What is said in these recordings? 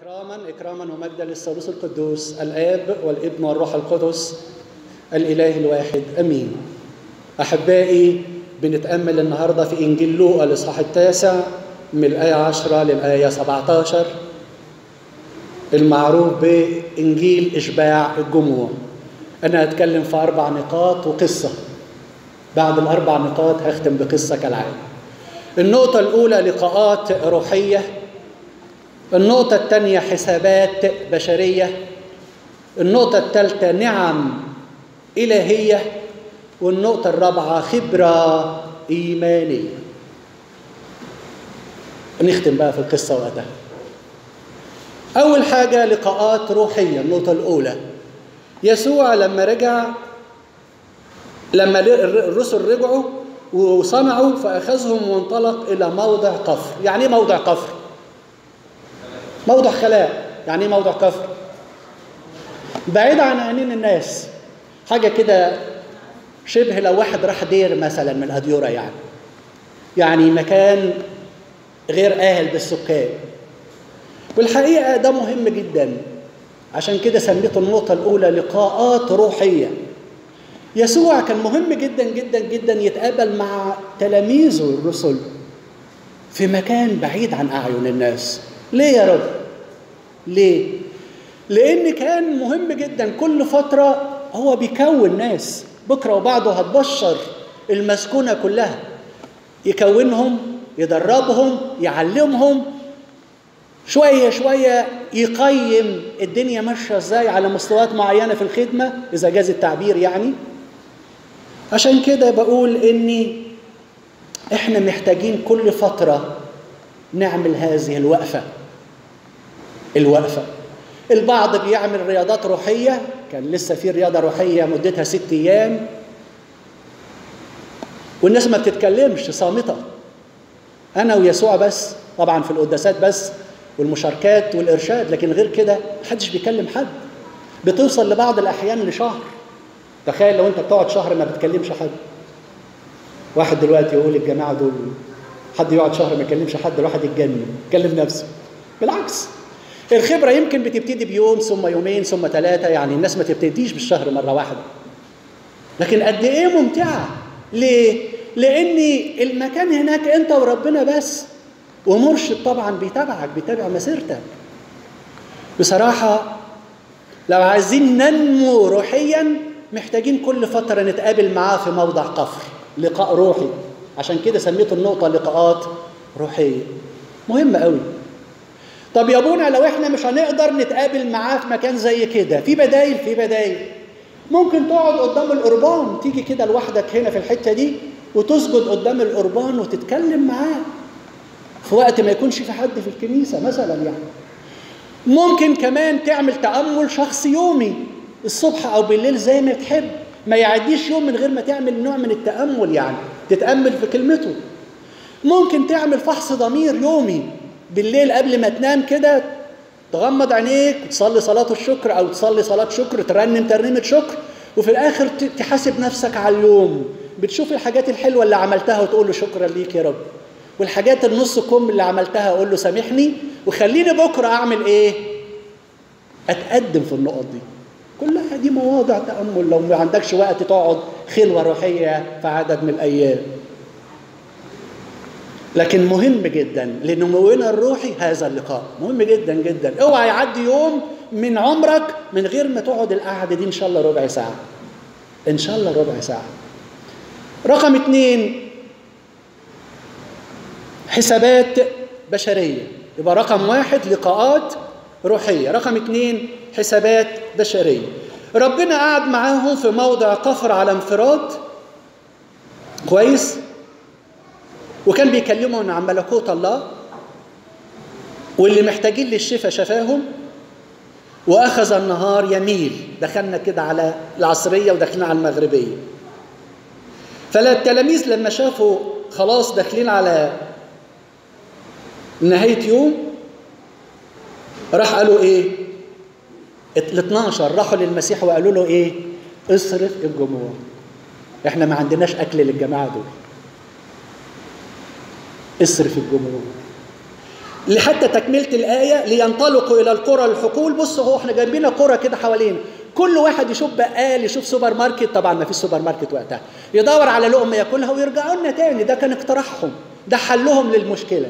إكراما إكراما ومجدا للثالوث القدوس الآب والابن والروح القدس الإله الواحد أمين أحبائي بنتأمل النهاردة في إنجيل لوقا الإصحاح التاسع من الآية 10 للآية 17 المعروف بإنجيل إشباع الجموع أنا هتكلم في أربع نقاط وقصة بعد الأربع نقاط هختم بقصة كالعادة النقطة الأولى لقاءات روحية النقطة الثانية حسابات بشرية النقطة الثالثة نعم إلهية والنقطة الرابعة خبرة إيمانية نختم بقى في القصة وقتها أول حاجة لقاءات روحية النقطة الأولى يسوع لما رجع لما الرسل رجعوا وصنعوا فأخذهم وانطلق إلى موضع قفر يعني إيه موضع قفر؟ موضع خلاء يعني إيه موضع قفر؟ بعيد عن عينين الناس حاجة كده شبه لو واحد راح دير مثلا من الأديرة يعني يعني مكان غير آهل بالسكان والحقيقة ده مهم جدا عشان كده سميته النقطة الأولى لقاءات روحية يسوع كان مهم جدا جدا جدا يتقابل مع تلاميذه الرسل في مكان بعيد عن أعين الناس ليه يا رب؟ ليه؟ لأن كان مهم جدا كل فترة هو بيكون ناس بكرة وبعده هتبشر المسكونة كلها يكونهم يدربهم يعلمهم شوية شوية يقيم الدنيا ماشية ازاي على مستويات معينة في الخدمة إذا جاز التعبير يعني عشان كده بقول إني إحنا محتاجين كل فترة نعمل هذه الوقفة الوقفة البعض بيعمل رياضات روحية كان لسه في رياضة روحية مدتها ست أيام والناس ما بتتكلمش صامتة أنا ويسوع بس طبعا في القداسات بس والمشاركات والإرشاد لكن غير كده محدش بيكلم حد بتوصل لبعض الأحيان لشهر تخيل لو أنت بتقعد شهر ما بتكلمش حد واحد دلوقتي يقول الجماعة دول حد يقعد شهر ما يكلمش حد الواحد يتجنن يكلم نفسه بالعكس الخبرة يمكن بتبتدي بيوم ثم يومين ثم ثلاثة يعني الناس ما تبتديش بالشهر مرة واحدة لكن قد إيه ممتعة ليه؟ لأن المكان هناك أنت وربنا بس ومرشد طبعا بيتابعك بيتابع مسيرتك بصراحة لو عايزين ننمو روحيا محتاجين كل فترة نتقابل معاه في موضع قفر لقاء روحي عشان كده سميت النقطة لقاءات روحية مهمة قوي طب يا ابونا لو احنا مش هنقدر نتقابل معاه في مكان زي كده في بدايل في بدايل ممكن تقعد قدام القربان تيجي كده لوحدك هنا في الحته دي وتسجد قدام القربان وتتكلم معاه في وقت ما يكونش في حد في الكنيسه مثلا يعني ممكن كمان تعمل تامل شخصي يومي الصبح او بالليل زي ما تحب ما يعديش يوم من غير ما تعمل نوع من التامل يعني تتامل في كلمته ممكن تعمل فحص ضمير يومي بالليل قبل ما تنام كده تغمض عينيك وتصلي صلاة الشكر أو تصلي صلاة شكر ترنم ترنيمة شكر وفي الآخر تحاسب نفسك على اليوم بتشوف الحاجات الحلوة اللي عملتها وتقول له شكرا ليك يا رب والحاجات النص كم اللي عملتها أقول له سامحني وخليني بكرة أعمل إيه؟ أتقدم في النقط دي كلها دي مواضع تأمل لو ما عندكش وقت تقعد خلوة روحية في عدد من الأيام لكن مهم جدا لنمونا الروحي هذا اللقاء مهم جدا جدا اوعى يعدي يوم من عمرك من غير ما تقعد القعده دي ان شاء الله ربع ساعه ان شاء الله ربع ساعه رقم اثنين حسابات بشريه يبقى رقم واحد لقاءات روحيه رقم اثنين حسابات بشريه ربنا قعد معاهم في موضع قفر على انفراد كويس وكان بيكلمهم عن ملكوت الله واللي محتاجين للشفاء شفاهم واخذ النهار يميل دخلنا كده على العصريه ودخلنا على المغربيه فالتلاميذ لما شافوا خلاص داخلين على نهايه يوم راح قالوا ايه ال 12 راحوا للمسيح وقالوا له ايه اصرف الجموع احنا ما عندناش اكل للجماعه دول اصرف الجمهور لحتى تكملة الآية لينطلقوا إلى القرى الحقول بصوا هو احنا جنبنا قرى كده حوالينا كل واحد يشوف بقال يشوف سوبر ماركت طبعا ما فيش سوبر ماركت وقتها يدور على لقمة ياكلها ويرجعوا لنا تاني ده كان اقتراحهم ده حلهم للمشكلة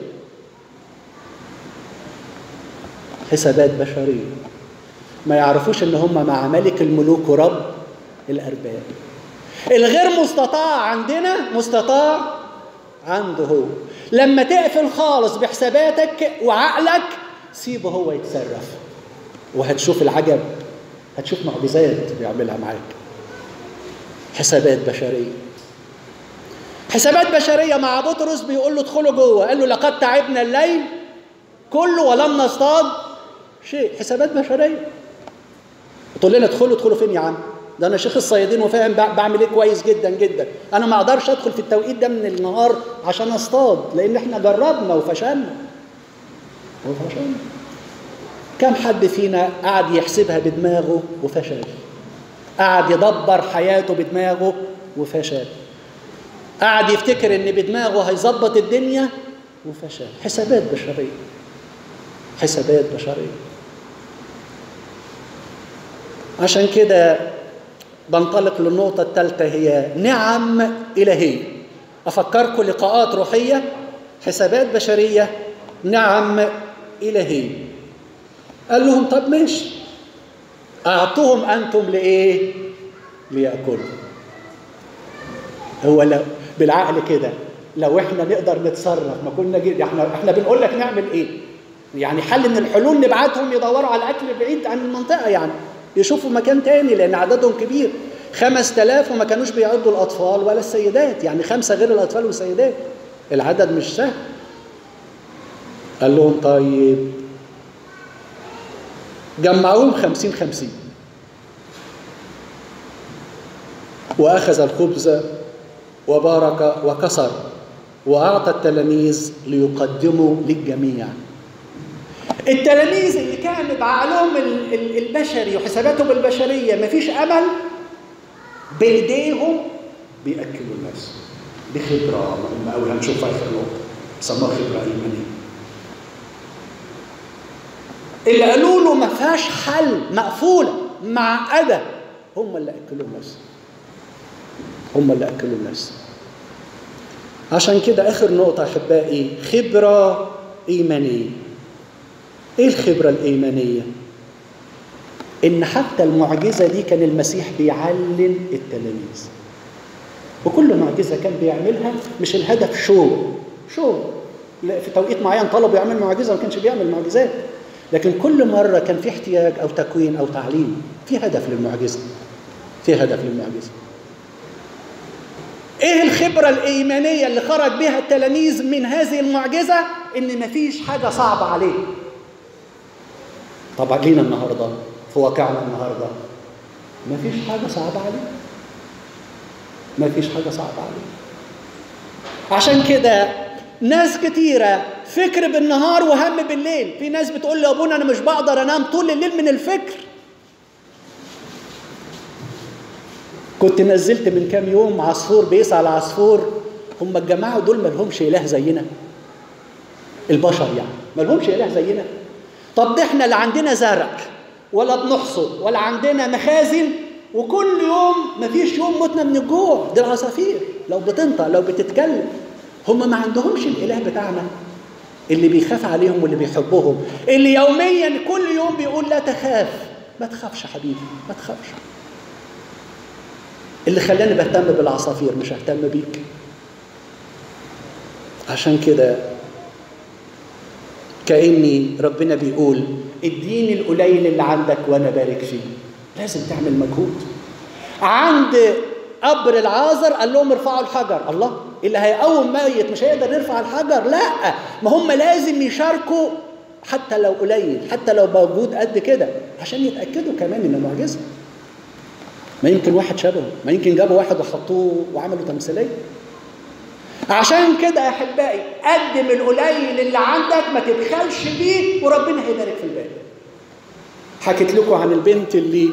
حسابات بشرية ما يعرفوش ان هم مع ملك الملوك ورب الارباب الغير مستطاع عندنا مستطاع عنده هو لما تقفل خالص بحساباتك وعقلك سيبه هو يتصرف وهتشوف العجب هتشوف معجزات بيعملها معاك حسابات بشريه حسابات بشريه مع بطرس بيقول له ادخلوا جوه قال له لقد تعبنا الليل كله ولم نصطاد شيء حسابات بشريه تقول لنا ادخلوا ادخلوا فين يا عم ده انا شيخ الصيادين وفاهم بعمل ايه كويس جدا جدا انا ما اقدرش ادخل في التوقيت ده من النهار عشان اصطاد لان احنا جربنا وفشلنا وفشلنا كم حد فينا قعد يحسبها بدماغه وفشل قعد يدبر حياته بدماغه وفشل قعد يفتكر ان بدماغه هيظبط الدنيا وفشل حسابات بشريه حسابات بشريه عشان كده بنطلق للنقطة الثالثة هي نعم إلهية أفكركم لقاءات روحية حسابات بشرية نعم إلهية قال لهم طب ماشي أعطوهم أنتم لإيه؟ ليأكلوا هو لو بالعقل كده لو احنا نقدر نتصرف ما كنا جد احنا احنا بنقول لك نعمل ايه؟ يعني حل من الحلول نبعتهم يدوروا على اكل بعيد عن المنطقه يعني يشوفوا مكان تاني لان عددهم كبير خمس تلاف وما كانوش بيعدوا الأطفال ولا السيدات يعني خمسة غير الأطفال والسيدات العدد مش سهل قال لهم طيب جمعوهم خمسين خمسين وأخذ الخبز وبارك وكسر وأعطى التلاميذ ليقدموا للجميع التلاميذ اللي كان بعقلهم البشري وحساباتهم البشريه مفيش امل بايديهم بياكلوا الناس بخبره مهمه قوي هنشوفها في النقطه سموها خبره ايمانيه اللي قالوا له ما فيهاش حل مقفوله معقده هم اللي اكلوا الناس هم اللي اكلوا الناس عشان كده اخر نقطه احبائي خبره ايمانيه ايه الخبره الايمانيه ان حتى المعجزه دي كان المسيح بيعلم التلاميذ وكل معجزه كان بيعملها مش الهدف شو شو في توقيت معين طلبوا يعمل معجزه ما كانش بيعمل معجزات لكن كل مره كان في احتياج او تكوين او تعليم في هدف للمعجزه في هدف للمعجزه ايه الخبره الايمانيه اللي خرج بها التلاميذ من هذه المعجزه ان مفيش حاجه صعبه عليه طبعا لينا النهارده في واقعنا النهارده مفيش حاجه صعبه عليه مفيش حاجه صعبه عليه عشان كده ناس كتيرة فكر بالنهار وهم بالليل في ناس بتقول لي يا ابونا انا مش بقدر انام طول الليل من الفكر كنت نزلت من كام يوم عصفور بيسأل عصفور هم الجماعة دول ما لهمش إله زينا البشر يعني ما لهمش إله زينا طب ده احنا لا عندنا زرع ولا بنحصد ولا عندنا مخازن وكل يوم مفيش يوم متنا من الجوع دي العصافير لو بتنطق لو بتتكلم هم ما عندهمش الاله بتاعنا اللي بيخاف عليهم واللي بيحبهم اللي يوميا كل يوم بيقول لا تخاف ما تخافش يا حبيبي ما تخافش اللي خلاني بهتم بالعصافير مش ههتم بيك عشان كده كأني ربنا بيقول اديني القليل اللي عندك وانا بارك فيه لازم تعمل مجهود عند قبر العازر قال لهم ارفعوا الحجر الله اللي هيقوم ميت مش هيقدر يرفع الحجر لا ما هم لازم يشاركوا حتى لو قليل حتى لو موجود قد كده عشان يتاكدوا كمان ان معجزه ما يمكن واحد شبهه ما يمكن جابوا واحد وحطوه وعملوا تمثيليه عشان كده يا احبائي قدم القليل اللي عندك ما تبخلش بيه وربنا هيبارك في الباقي حكيت لكم عن البنت اللي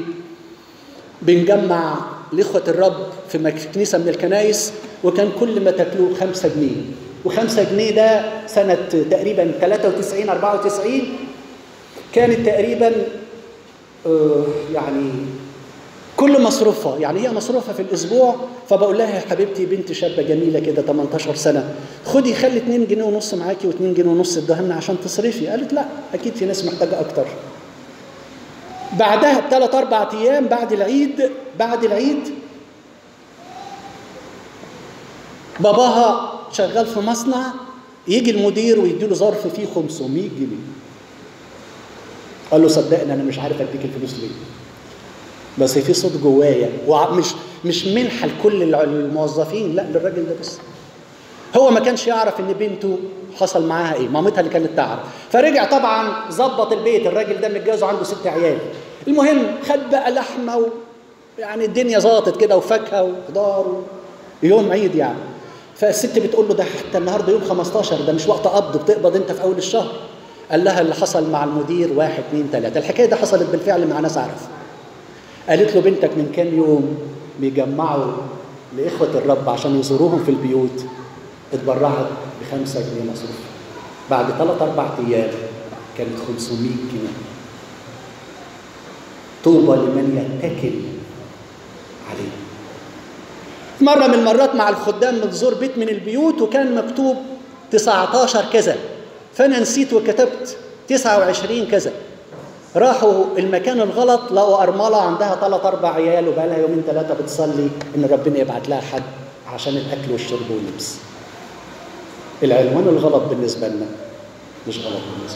بنجمع لإخوة الرب في كنيسة من الكنايس وكان كل ما تاكلوه خمسة جنيه وخمسة جنيه ده سنة تقريبا 93 94 كانت تقريبا آه، يعني كل مصروفها يعني هي مصروفها في الاسبوع فبقول لها يا حبيبتي بنت شابه جميله كده 18 سنه خدي خلي 2 جنيه ونص معاكي و2 جنيه ونص ادهنا عشان تصرفي قالت لا اكيد في ناس محتاجه اكتر بعدها بثلاث اربع ايام بعد العيد بعد العيد باباها شغال في مصنع يجي المدير ويديله ظرف فيه 500 جنيه قال له صدقني انا مش عارف اديك الفلوس ليه بس في صوت جوايا ومش مش منحه لكل الموظفين لا للراجل ده بس هو ما كانش يعرف ان بنته حصل معاها ايه مامتها اللي كانت تعرف فرجع طبعا ظبط البيت الراجل ده متجوز وعنده ست عيال المهم خد بقى لحمه و... يعني الدنيا ظبطت كده وفاكهه وخضار و... يوم عيد يعني فالست بتقول له ده حتى النهارده يوم 15 ده مش وقت قبض بتقبض انت في اول الشهر قال لها اللي حصل مع المدير واحد اثنين ثلاثه الحكايه دي حصلت بالفعل مع ناس اعرف قالت له بنتك من كام يوم بيجمعوا لإخوة الرب عشان يزوروهم في البيوت اتبرعت بخمسة جنيه مصروف بعد ثلاث أربع أيام كانت 500 جنيه طوبى لمن يتكل عليه مرة من المرات مع الخدام بنزور بيت من البيوت وكان مكتوب 19 كذا فأنا نسيت وكتبت 29 كذا راحوا المكان الغلط لقوا أرملة عندها ثلاث أربع عيال وبقى لها يومين ثلاثة بتصلي إن ربنا يبعت لها حد عشان الأكل والشرب واللبس. العنوان الغلط بالنسبة لنا مش غلط بالنسبة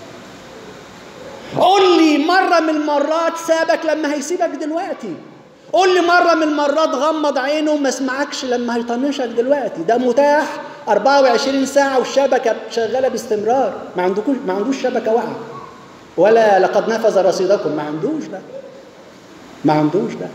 لنا. قول لي مرة من المرات سابك لما هيسيبك دلوقتي. قول لي مرة من المرات غمض عينه وما سمعكش لما هيطنشك دلوقتي، ده متاح 24 ساعة والشبكة شغالة باستمرار، ما عندكوش ما عندوش شبكة واقعة. ولا لقد نفذ رصيدكم ما عندوش ده ما عندوش ده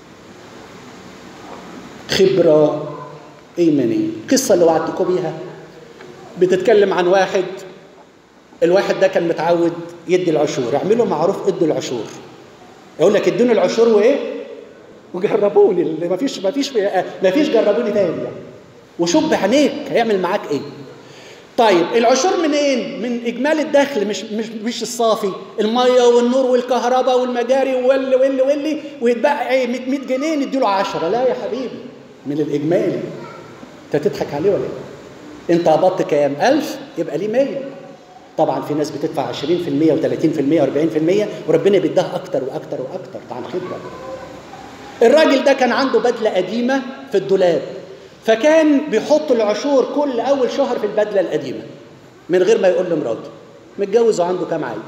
خبرة إيمانية القصة اللي وعدتكم بيها بتتكلم عن واحد الواحد ده كان متعود يدي العشور اعملوا معروف ادوا العشور يقول لك ادوني العشور وايه وجربوني اللي ما فيش ما فيش ما فيش جربوني تاني يعني وشوف بعينيك هيعمل معاك ايه طيب العشور منين؟ من اجمالي الدخل مش مش مش الصافي، الميه والنور والكهرباء والمجاري واللي واللي واللي ويتبقى ايه 100 100 جنيه نديله 10 لا يا حبيبي من الاجمالي انت تضحك عليه ولا ايه؟ انت قبضت كام؟ 1000 يبقى ليه 100 طبعا في ناس بتدفع 20% و30% و40% وربنا بيديها اكتر واكتر واكتر طبعا خبره الراجل ده كان عنده بدله قديمه في الدولاب فكان بيحط العشور كل اول شهر في البدله القديمه من غير ما يقول لمراته متجوز وعنده كام عيل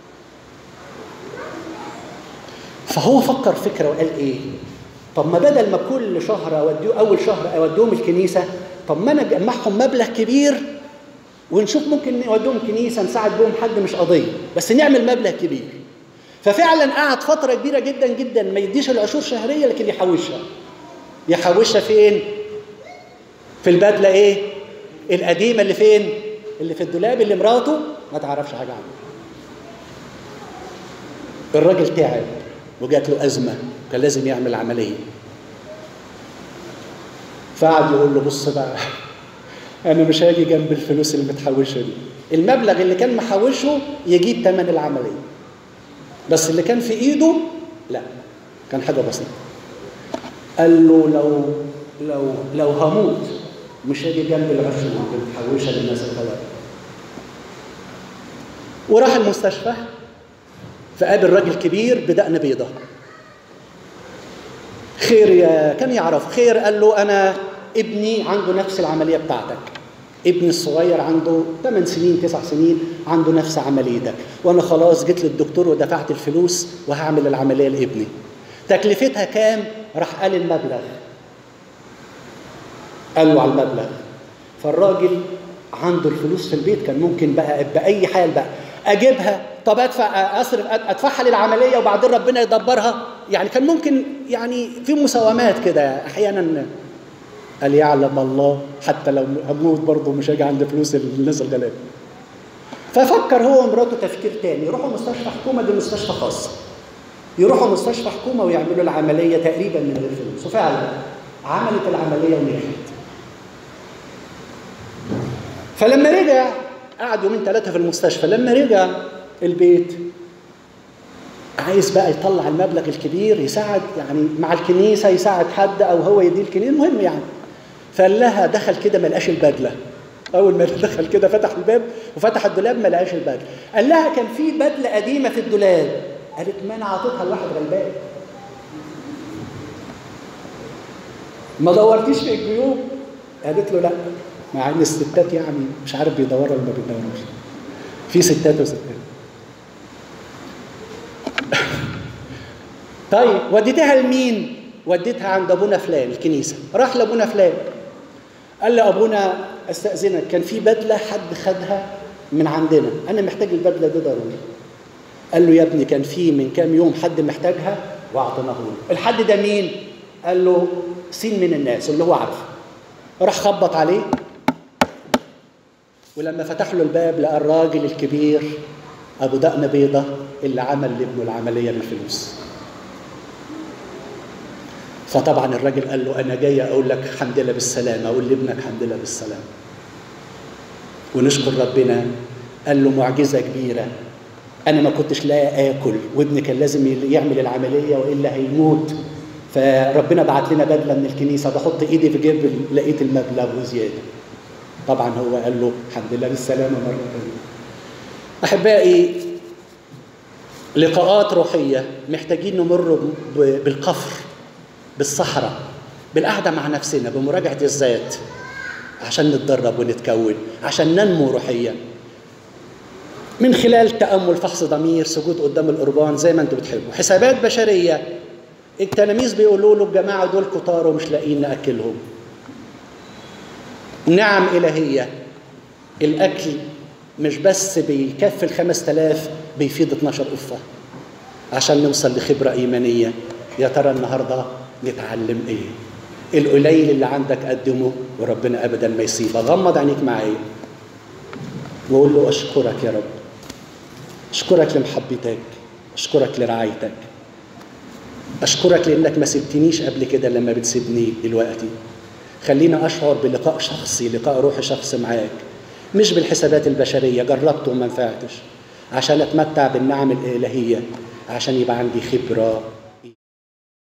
فهو فكر فكره وقال ايه طب ما بدل ما كل شهر اوديه اول شهر اوديهم الكنيسه طب ما انا اجمعهم مبلغ كبير ونشوف ممكن نوديهم كنيسه نساعد بهم حد مش قضيه بس نعمل مبلغ كبير ففعلا قعد فتره كبيره جدا جدا ما يديش العشور شهريه لكن يحوشها يحوشها فين في البدله ايه القديمه اللي فين اللي في الدولاب اللي مراته ما تعرفش حاجه عنه الراجل تعب وجات له ازمه كان لازم يعمل عمليه فقعد يقول له بص بقى انا مش هاجي جنب الفلوس اللي متحوشه دي المبلغ اللي كان محوشه يجيب ثمن العمليه بس اللي كان في ايده لا كان حاجه بسيطه قال له لو لو لو هموت مش هاجي جنب العشر اللي متحوشه للناس الغلابه وراح المستشفى فقابل راجل كبير بدقن بيضة خير يا كان يعرف خير قال له أنا ابني عنده نفس العملية بتاعتك ابني الصغير عنده 8 سنين 9 سنين عنده نفس عمليتك وانا خلاص جيت للدكتور ودفعت الفلوس وهعمل العمليه لابني تكلفتها كام راح قال المبلغ قال له على المبلغ فالراجل عنده الفلوس في البيت كان ممكن بقى باي حال بقى اجيبها طب ادفع اصرف ادفعها للعمليه وبعدين ربنا يدبرها يعني كان ممكن يعني في مساومات كده احيانا قال يعلم الله حتى لو هموت برضه مش هاجي عند فلوس الناس الغلابه ففكر هو ومراته تفكير تاني يروحوا مستشفى حكومه دي مستشفى خاصه يروحوا مستشفى حكومه ويعملوا العمليه تقريبا من غير فلوس وفعلا عملت العمليه ونجحت فلما رجع قعد يومين ثلاثه في المستشفى لما رجع البيت عايز بقى يطلع المبلغ الكبير يساعد يعني مع الكنيسه يساعد حد او هو يديه الكنيسه المهم يعني فقال لها دخل كده ما لقاش البدله اول ما دخل كده فتح الباب وفتح الدولاب ما لقاش البدله قال لها كان في بدله قديمه في الدولاب قالت ما انا عاطتها لواحد غلبان ما دورتيش في الجيوب قالت له لا مع ان الستات يعني مش عارف بيدوروا ولا ما بيدوروش في ستات وستات طيب وديتها لمين وديتها عند ابونا فلان الكنيسه راح لابونا فلان قال له ابونا استاذنك كان في بدله حد خدها من عندنا انا محتاج البدله دي ضروري قال له يا ابني كان في من كام يوم حد محتاجها واعطيناه له الحد ده مين قال له سين من الناس اللي هو عارفه راح خبط عليه ولما فتح له الباب لقى الراجل الكبير ابو دقن بيضه اللي عمل لابنه العمليه بالفلوس فطبعا الراجل قال له انا جاي اقول لك الحمد لله بالسلامه اقول لابنك الحمد لله بالسلامه ونشكر ربنا قال له معجزه كبيره انا ما كنتش لا اكل وابني كان لازم يعمل العمليه والا هيموت فربنا بعت لنا بدله من الكنيسه بحط ايدي في جيب لقيت المبلغ وزياده طبعا هو قال له الحمد لله بالسلامه مره ثانيه احبائي لقاءات روحيه محتاجين نمر بالقفر بالصحراء بالقعده مع نفسنا بمراجعه الذات عشان نتدرب ونتكون عشان ننمو روحيا من خلال تامل فحص ضمير سجود قدام القربان زي ما انتم بتحبوا حسابات بشريه التلاميذ بيقولوا له الجماعه دول كتار ومش لاقيين ناكلهم نعم الهيه الاكل مش بس بيكفي الخمس تلاف بيفيد 12 قفة عشان نوصل لخبرة إيمانية يا ترى النهاردة نتعلم إيه القليل اللي عندك قدمه وربنا أبدا ما يسيبك غمض عينيك معايا وقول له أشكرك يا رب أشكرك لمحبتك أشكرك لرعايتك أشكرك لأنك ما سبتنيش قبل كده لما بتسيبني دلوقتي خلينا أشعر بلقاء شخصي لقاء روحي شخصي معاك مش بالحسابات البشريه جربت وما نفعتش عشان اتمتع بالنعم الالهيه عشان يبقى عندي خبره